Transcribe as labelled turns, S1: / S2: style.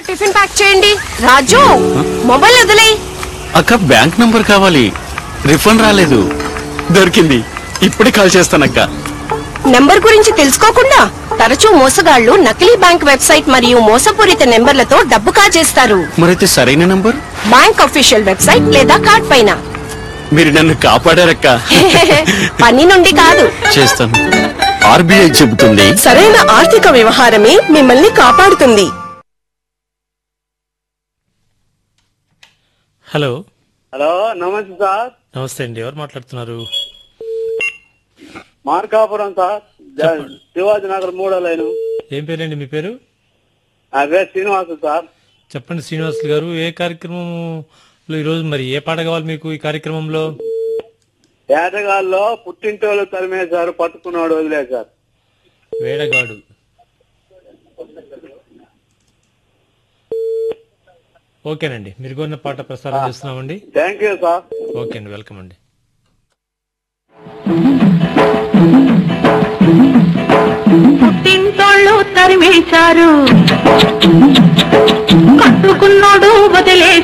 S1: tiffin pack చేయండి రాజు mobile వదిలేయ్
S2: అక్క బ్యాంక్ నంబర్ కావాలి రిఫండ్ రాలేదు దొరికింది ఇప్పుడే కాల్ చేస్తానక్క
S1: నెంబర్ గురించి తెలుసుకోకుండా తరచూ మోసగాళ్లు నకిలీ బ్యాంక్ వెబ్సైట్ మరియు మోసపూరిత నెంబర్లతో డబ్బు కాజేస్తారు
S2: మరైతే సరైన నంబర్
S1: బ్యాంక్ అఫీషియల్ వెబ్సైట్ లేదా కార్డ్ పైన
S2: మీరు నన్ను కాపాడారక్క
S1: పని నుండి కాదు
S2: చేస్తాను ఆర్బీఐ చెబుతుంది
S1: సరైన ఆర్థిక వ్యవహారమే మిమ్మల్ని కాపాడుతుంది
S3: హలో
S4: హలో నమస్తే సార్
S3: నమస్తే అండి ఎవరు మాట్లాడుతున్నారు
S4: మార్కాపురం సార్ జ- శివాజీ నగర్ మూడో లైన్
S3: ఏం పేరండి మీ పేరు
S4: నా పేరు శ్రీనివాసు సార్
S3: చెప్పండి శ్రీనివాసులు గారు ఏ కార్యక్రమంలో ఈరోజు మరి ఏ పాట కావాలి మీకు ఈ కార్యక్రమంలో
S4: ఏటగాల్లో పుట్టింటోళ్ళు తరిమేశారు పట్టుకున్నాడు వదిలేశారు
S3: వేడగాడు ఓకేనండి మీరు కొన్న పాట ప్రసారం చేస్తున్నామండి
S4: థ్యాంక్ యూ సార్
S3: ఓకే అండి వెల్కమ్ అండి
S5: పుట్టింటోళ్ళు తరిమేశారు కట్టుకున్నోడు వదిలేశారు